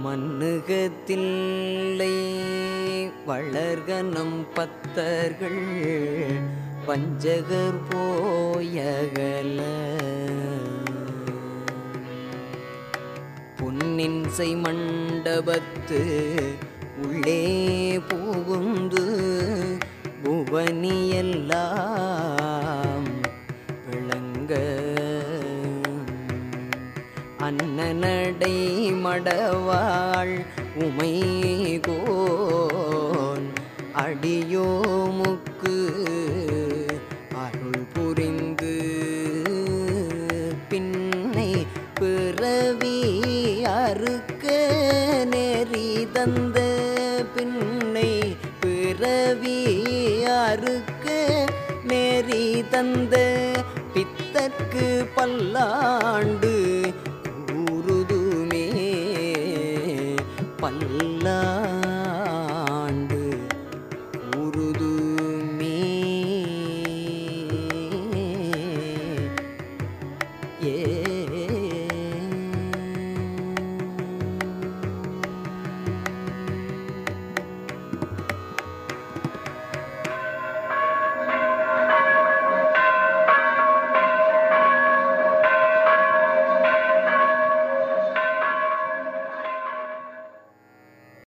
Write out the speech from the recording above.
மண்ணுகத்தில்லை வளர்கனம் பத்தர்கள் வஞ்சகர் போயகல பொன்னின்சை மண்டபத்து உள்ளே புகுந்து புவனியெல்லாம் விளங்க அன்னநடை மடவாள் உமைகோன் அடியோமுக்கு அருள் புரிந்து பின்னை பிறவி அறுக்க நெறி தந்த பின்னை பிறவி அறுக்க நெறி தந்த பித்தற்கு பல்லாண்டு கூறுதுமே பல்லாண்டு